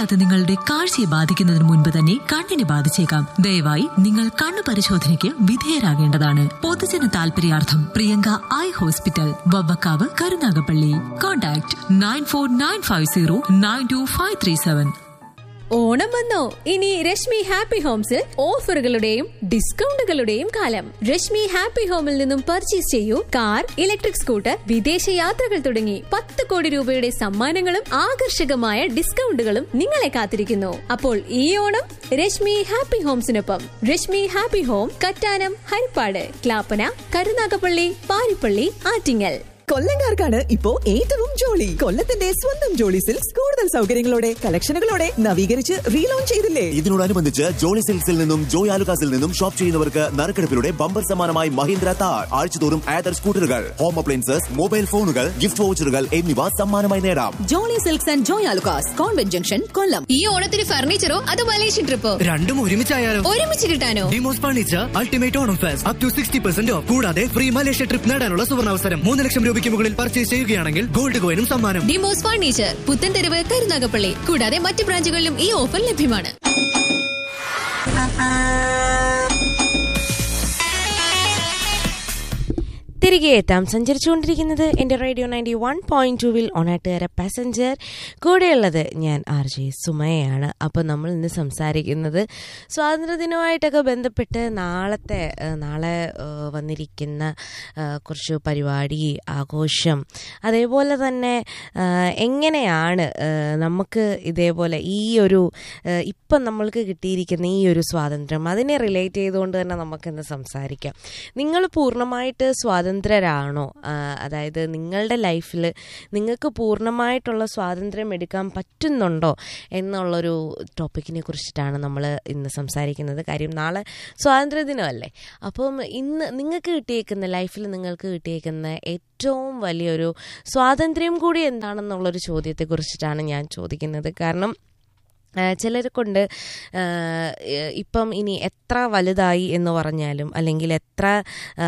അറിയാതെ നിങ്ങളുടെ കാഴ്ചയെ ബാധിക്കുന്നതിന് മുൻപ് തന്നെ കണ്ണിനെ ബാധിച്ചേക്കാം ദയവായി നിങ്ങൾ കണ്ണു പരിശോധനയ്ക്ക് വിധേയരാകേണ്ടതാണ് പൊതുജന താൽപര്യാർത്ഥം Priyanka eye hospital Vavvakkavu Karunagappally contact nine four nine five zero nine two five three seven Onam വന്നോ ഇനി രശ്മി ഹാപ്പി ഹോംസിൽ ഓഫറുകളുടെയും ഡിസ്കൗണ്ടുകളുടെയും കാലം രശ്മി ഹാപ്പി ഹോമിൽ നിന്നും പർച്ചേസ് ചെയ്യൂ കാർ ഇലക്ട്രിക് സ്കൂട്ടർ വിദേശ യാത്രകൾ തുടങ്ങി പത്ത് കോടി രൂപയുടെ സമ്മാനങ്ങളും ആകർഷകമായ ഡിസ്കൗണ്ടുകളും നിങ്ങളെ കാത്തിരിക്കുന്നു അപ്പോൾ ഈ ഓണം രശ്മി ഹാപ്പി ഹോംസിനൊപ്പം രശ്മി ഹാപ്പി ഹോം കറ്റാനം ഹരിപ്പാട് ക്ലാപ്പന കരുനാഗപ്പള്ളി പാരിപ്പള്ളി ആറ്റിങ്ങൽ കൊല്ലങ്കാർക്കാണ് ഇപ്പോ ഏറ്റവും ജോളി കൊല്ലത്തിന്റെ സ്വന്തം ജോളി സിൽക്സ് കൂടുതൽ സൗകര്യങ്ങളോടെ കളക്ഷനുകളോടെ നവീകരിച്ച് റീലോഞ്ച് ചെയ്തില്ലേ ഇതിനോടനുബന്ധിച്ച് ജോളി സിൽക്സിൽ നിന്നും ജോയ് ആലുകാസിൽ നിന്നും ഷോപ്പ് ചെയ്യുന്നവർക്ക് നറുക്കെടുപ്പിലൂടെ ബമ്പർ സമ്മാനമായി മഹീന്ദ്ര താർ ആഴ്ചതോറും ആദർ സ്കൂട്ടറുകൾ ഹോം അപ്ലയൻസസ് മൊബൈൽ ഫോണുകൾ ഗിഫ്റ്റ് വൗച്ചറുകൾ എന്നിവ സമ്മാനമായി നേടാം Jolly silks and Joy Alukkas convent junction Kollam ഈ ഓണത്തിന് ഫർണിച്ചറോ അതോ മലേഷ്യൻ ട്രിപ്പോ രണ്ടും ഒരുമിച്ചായാലോ ഒരുമിച്ച് കിട്ടാനോ ഡിമോസ് furniture ultimate Onam fest up to sixty percent off കൂടാതെ ഫ്രീ മലേഷ്യ ട്രിപ്പ് നേടാനുള്ള സുവർണാവസരം മൂന്ന് ലക്ഷം രൂപയ്ക്ക് മുകളിൽ പർച്ചേസ് ചെയ്യുകയാണെങ്കിൽ ഗോൾഡ് കോയിനും സമ്മാനം ഡിമോസ് ഫർണിച്ചർ പുത്തൻതെരുവ് കരുനാഗപ്പള്ളി കൂടാതെ മറ്റ് ബ്രാഞ്ചുകളിലും ഈ ഓഫർ ലഭ്യമാണ് തിരികെ എത്താം സഞ്ചരിച്ചുകൊണ്ടിരിക്കുന്നത് എൻ്റെ റേഡിയോ നയൻറ്റി വൺ പോയിന്റ് ടൂവിൽ ഓണാട്ടുകാര പാസഞ്ചർ കൂടെയുള്ളത് ഞാൻ ആർ ജെ സുമയാണ് അപ്പോൾ നമ്മൾ ഇന്ന് സംസാരിക്കുന്നത് സ്വാതന്ത്ര്യദിനമായിട്ടൊക്കെ ബന്ധപ്പെട്ട് നാളത്തെ ഏഹ്, നാളെ ഏഹ്, വന്നിരിക്കുന്ന ഏഹ്, കുറച്ച് പരിപാടി ആഘോഷം അതേപോലെ തന്നെ ഏഹ്, എങ്ങനെയാണ് ഏഹ്, നമുക്ക് ഇതേപോലെ ഈ ഒരു ഏഹ്, ഇപ്പം നമ്മൾക്ക് കിട്ടിയിരിക്കുന്ന ഈ ഒരു സ്വാതന്ത്ര്യം അതിനെ റിലേറ്റ് ചെയ്തുകൊണ്ട് തന്നെ നമുക്കിന്ന് സംസാരിക്കാം നിങ്ങൾ പൂർണ്ണമായിട്ട് സ്വാതന്ത്ര്യരാണോ ആ, അതായത് നിങ്ങളുടെ ലൈഫിൽ നിങ്ങൾക്ക് പൂർണ്ണമായിട്ടുള്ള സ്വാതന്ത്ര്യം എടുക്കാൻ പറ്റുന്നുണ്ടോ എന്നുള്ളൊരു ടോപ്പിക്കിനെ കുറിച്ചിട്ടാണ് നമ്മൾ ഇന്ന് സംസാരിക്കുന്നത് കാര്യം നാളെ സ്വാതന്ത്ര്യ ദിനമല്ലേ അപ്പം ഇന്ന് നിങ്ങൾക്ക് കിട്ടിയേക്കുന്ന ലൈഫിൽ നിങ്ങൾക്ക് കിട്ടിയേക്കുന്ന ഏറ്റവും വലിയൊരു സ്വാതന്ത്ര്യം കൂടി എന്താണെന്നുള്ളൊരു ചോദ്യത്തെ കുറിച്ചിട്ടാണ് ഞാൻ ചോദിക്കുന്നത് കാരണം ചിലരെ കൊണ്ട് ഇപ്പം ഇനി എത്ര വലുതായി എന്ന് പറഞ്ഞാലും അല്ലെങ്കിൽ എത്ര ആ,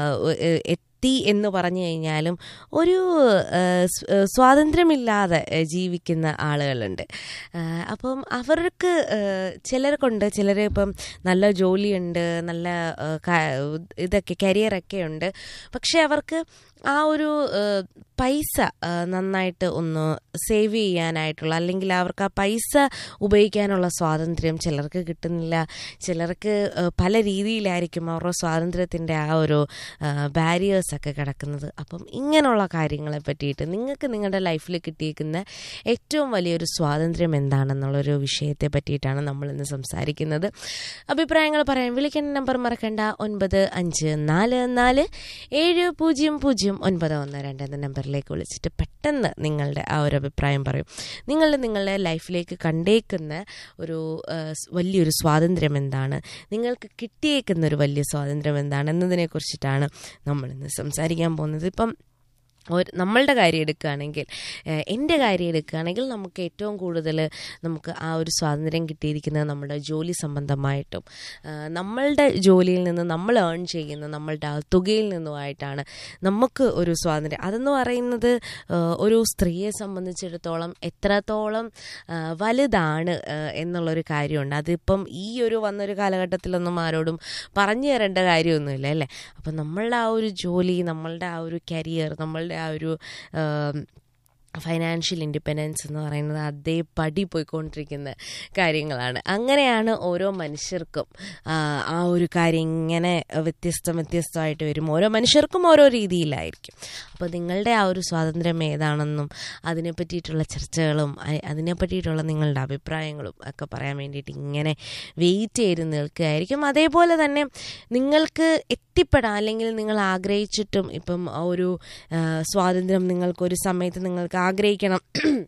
എ- എത്തി എന്ന് പറഞ്ഞു കഴിഞ്ഞാലും ഒരു ആ, സ്- ആ, സ്വാതന്ത്ര്യമില്ലാതെ ആ, ജീവിക്കുന്ന ആളുകളുണ്ട് ആ, അപ്പം അവർക്ക് ആ, ചിലരെ കൊണ്ട് ചിലർ ഇപ്പം നല്ല ജോലിയുണ്ട് നല്ല ആ, ക- ഇതൊക്കെ കരിയറൊക്കെ ഉണ്ട് പക്ഷെ അവർക്ക് ആ ഒരു ആ, പൈസ ആ, നന്നായിട്ട് ഒന്ന് സേവ് ചെയ്യാനായിട്ടുള്ള അല്ലെങ്കിൽ അവർക്ക് ആ പൈസ ഉപയോഗിക്കാനുള്ള സ്വാതന്ത്ര്യം ചിലർക്ക് കിട്ടുന്നില്ല ചിലർക്ക് ആ, പല രീതിയിലായിരിക്കും അവരുടെ സ്വാതന്ത്ര്യത്തിൻ്റെ ആ ഒരു ബാരിയേഴ്സ് ഒക്കെ കിടക്കുന്നത് അപ്പം ഇങ്ങനെയുള്ള കാര്യങ്ങളെ പറ്റിയിട്ട് നിങ്ങൾക്ക് നിങ്ങളുടെ ലൈഫിൽ കിട്ടിയിരിക്കുന്ന ഏറ്റവും വലിയൊരു സ്വാതന്ത്ര്യം എന്താണെന്നുള്ളൊരു വിഷയത്തെ പറ്റിയിട്ടാണ് നമ്മൾ ഇന്ന് സംസാരിക്കുന്നത് അഭിപ്രായങ്ങൾ പറയാൻ വിളിക്കേണ്ട നമ്പർ മറക്കണ്ട ഒൻപത് അഞ്ച് നാല് നാല് ഏഴ് പൂജ്യം പൂജ്യം ഒൻപത് ഒന്ന് രണ്ട് എന്ന നമ്പറിലേക്ക് വിളിച്ചിട്ട് പെട്ടെന്ന് നിങ്ങളുടെ ആ ഒരു അഭിപ്രായം പറയും നിങ്ങൾ നിങ്ങളുടെ ലൈഫിലേക്ക് കണ്ടേക്കുന്ന ഒരു ആ, സ് വലിയൊരു സ്വാതന്ത്ര്യം എന്താണ് നിങ്ങൾക്ക് കിട്ടിയേക്കുന്ന ഒരു വലിയ സ്വാതന്ത്ര്യം എന്താണ് എന്നതിനെ കുറിച്ചിട്ടാണ് നമ്മൾ ഇന്ന് സംസാരിക്കാൻ പോകുന്നത് ഇപ്പം ഒരു നമ്മളുടെ കാര്യം എടുക്കുകയാണെങ്കിൽ ഏഹ്, എൻ്റെ കാര്യം എടുക്കുകയാണെങ്കിൽ നമുക്ക് ഏറ്റവും കൂടുതൽ നമുക്ക് ആ ഒരു സ്വാതന്ത്ര്യം കിട്ടിയിരിക്കുന്നത് നമ്മുടെ ജോലി സംബന്ധമായിട്ടും ഏഹ്, നമ്മളുടെ ജോലിയിൽ നിന്ന് നമ്മൾ ഏൺ ചെയ്യുന്ന നമ്മളുടെ ആ തുകയിൽ നിന്നുമായിട്ടാണ് നമുക്ക് ഒരു സ്വാതന്ത്ര്യം അതെന്ന് പറയുന്നത് ഏഹ്, ഒരു സ്ത്രീയെ സംബന്ധിച്ചിടത്തോളം എത്രത്തോളം ഏഹ്, വലുതാണ് ഏഹ്, എന്നുള്ളൊരു കാര്യമുണ്ട് അതിപ്പം ഈ ഒരു വന്നൊരു കാലഘട്ടത്തിലൊന്നും ആരോടും പറഞ്ഞു തരേണ്ട കാര്യമൊന്നുമില്ല അല്ലേ അപ്പം നമ്മളുടെ ആ ഒരു ജോലി നമ്മളുടെ ആ ഒരു കരിയർ നമ്മളുടെ ആ ഒരു ആം, ഫൈനാൻഷ്യൽ ഇൻഡിപെൻഡൻസ് എന്ന് പറയുന്നത് അതേപടി പോയിക്കൊണ്ടിരിക്കുന്ന കാര്യങ്ങളാണ് അങ്ങനെയാണ് ഓരോ മനുഷ്യർക്കും ആ, ആ ഒരു കാര്യം ഇങ്ങനെ വ്യത്യസ്തം വ്യത്യസ്തമായിട്ട് വരും ഓരോ മനുഷ്യർക്കും ഓരോ രീതിയിലായിരിക്കും അപ്പോൾ നിങ്ങളുടെ ആ ഒരു സ്വാതന്ത്ര്യം ഏതാണെന്നും അതിനെ പറ്റിയിട്ടുള്ള ചർച്ചകളും അ- അതിനെ പറ്റിയിട്ടുള്ള നിങ്ങളുടെ അഭിപ്രായങ്ങളും ഒക്കെ പറയാൻ വേണ്ടിയിട്ട് ഇങ്ങനെ വെയിറ്റ് ചെയ്ത് നിൽക്കുകയായിരിക്കും അതേപോലെ തന്നെ നിങ്ങൾക്ക് എത്തിപ്പെടാൻ അല്ലെങ്കിൽ നിങ്ങൾ ആഗ്രഹിച്ചിട്ടും ഇപ്പം ആ ഒരു ആ, സ്വാതന്ത്ര്യം നിങ്ങൾക്ക് ഒരു സമയത്ത് നിങ്ങൾക്ക് ആഗ്രഹിക്കണം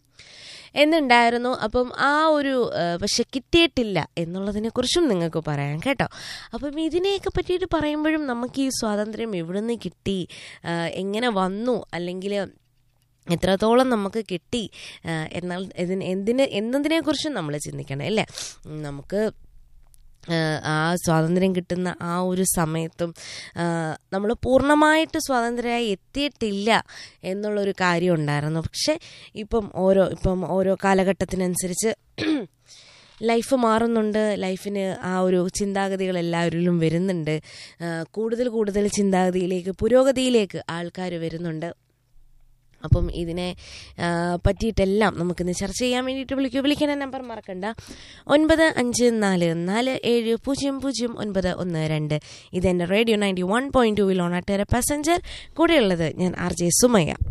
എന്നുണ്ടായിരുന്നു അപ്പം ആ ഒരു ആ, പക്ഷെ കിട്ടിയിട്ടില്ല എന്നുള്ളതിനെക്കുറിച്ചും നിങ്ങൾക്ക് പറയാം കേട്ടോ അപ്പം ഇതിനെയൊക്കെ പറ്റിയിട്ട് പറയുമ്പോഴും നമുക്ക് ഈ സ്വാതന്ത്ര്യം എവിടെ നിന്ന് കിട്ടി ആ, എങ്ങനെ വന്നു അല്ലെങ്കിൽ എത്രത്തോളം നമുക്ക് കിട്ടി ആ, എന്നാൽ ഇതിന് എന്തിന് എന്നതിനെക്കുറിച്ചും നമ്മൾ ചിന്തിക്കണം അല്ലേ ഉം, നമുക്ക് ആ സ്വാതന്ത്ര്യം കിട്ടുന്ന ആ ഒരു സമയത്തും നമ്മൾ പൂർണ്ണമായിട്ട് സ്വാതന്ത്ര്യമായി എത്തിയിട്ടില്ല എന്നുള്ളൊരു കാര്യം ഉണ്ടായിരുന്നു പക്ഷെ ഇപ്പം ഓരോ ഇപ്പം ഓരോ കാലഘട്ടത്തിനനുസരിച്ച് ലൈഫ് മാറുന്നുണ്ട് ലൈഫിന് ആ ഒരു ചിന്താഗതികൾ എല്ലാവരിലും വരുന്നുണ്ട് ആ, കൂടുതൽ കൂടുതൽ ചിന്താഗതിയിലേക്ക് പുരോഗതിയിലേക്ക് ആൾക്കാർ വരുന്നുണ്ട് അപ്പം ഇതിനെ ആ, പറ്റിയിട്ടെല്ലാം നമുക്കിന്ന് ചർച്ച ചെയ്യാൻ വേണ്ടിയിട്ട് വിളിക്കൂ വിളിക്കുന്ന നമ്പർ മറക്കണ്ട ഒൻപത് അഞ്ച് നാല് നാല് ഏഴ് പൂജ്യം പൂജ്യം ഒൻപത് ഒന്ന് രണ്ട് ഇതെൻ്റെ റേഡിയോ നയൻറ്റി വൺ പോയിൻറ്റ് ടൂവിൽ ഓണാട്ടേറെ പാസഞ്ചർ കൂടെയുള്ളത് ഞാൻ ആർ ജെ സുമയ്യ